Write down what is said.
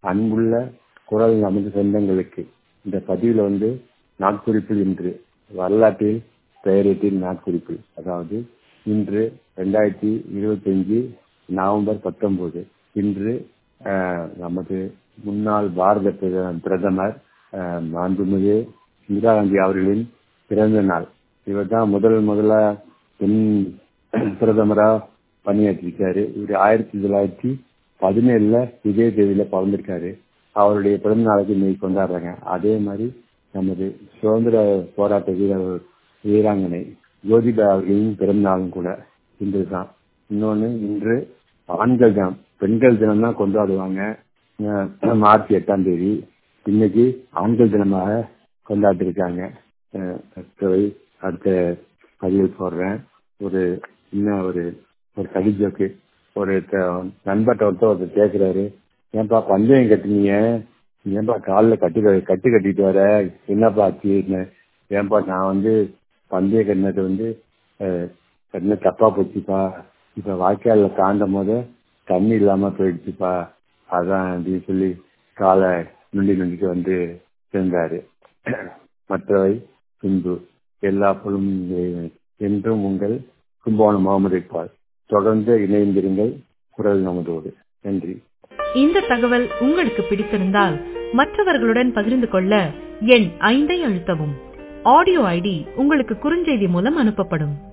அன்புள்ள குரல் நமது சொந்தங்களுக்கு இந்த பதிவில் வந்து நாட்குறிப்பு இன்று வரலாற்றில் பெயரீட்டில் நாட்குறிப்பு அதாவது இன்று ரெண்டாயிரத்தி இருபத்தஞ்சு நவம்பர் பத்தொன்பது இன்று நமது முன்னாள் பாரத பிரதமர் மாண்புமிகு இந்திரா காந்தி அவர்களின் பிறந்த நாள் இவர் தான் முதல் முதல்ல பெண் பிரதமரா பணியாற்றிருக்காரு இவர் ஆயிரத்தி தொள்ளாயிரத்தி பதினேழுல இதே தேதியில பிறந்திருக்காரு அவருடைய பிறந்த நாளைக்கு இன்னைக்கு கொண்டாடுறாங்க அதே மாதிரி நமது சுதந்திர போராட்ட வீரர் வீராங்கனை ஜோதிபா அவர்களின் பிறந்த நாளும் கூட இன்று தான் இன்னொன்று இன்று ஆண்கள் தினம் பெண்கள் தினம் தான் கொண்டாடுவாங்க மார்ச் எட்டாம் தேதி இன்னைக்கு ஆண்கள் தினமாக கொண்டாடிருக்காங்க அடுத்த பதிவு போடுறேன் ஒரு இன்னும் ஒரு ஒரு கடி ஜோக்கு ஒரு நண்பர்கிட்ட ஒருத்தர் ஒருத்தர் கேட்கிறாரு ஏன்பா பந்தயம் கட்டினீங்க ஏன்பா காலில் கட்டு கட்டு கட்டிட்டு வர என்னப்பா ஆச்சு ஏன்பா நான் வந்து பந்தய கட்டினது வந்து கட்டின தப்பா போச்சுப்பா இப்ப வாய்க்கால தாண்டும் போது தண்ணி இல்லாம போயிடுச்சுப்பா அதான் அப்படின்னு சொல்லி காலை நுண்டி நுண்டிட்டு வந்து சேர்ந்தாரு மற்றவை பின்பு எல்லா பொழுதும் என்றும் உங்கள் கும்பகோணம் முகமது இக்பால் தொடர்ந்து இணைந்திருங்கள் குரல் நமதோடு நன்றி இந்த தகவல் உங்களுக்கு பிடித்திருந்தால் மற்றவர்களுடன் பகிர்ந்து கொள்ள எண் ஐந்தை அழுத்தவும் ஆடியோ ஐடி உங்களுக்கு குறுஞ்செய்தி மூலம் அனுப்பப்படும்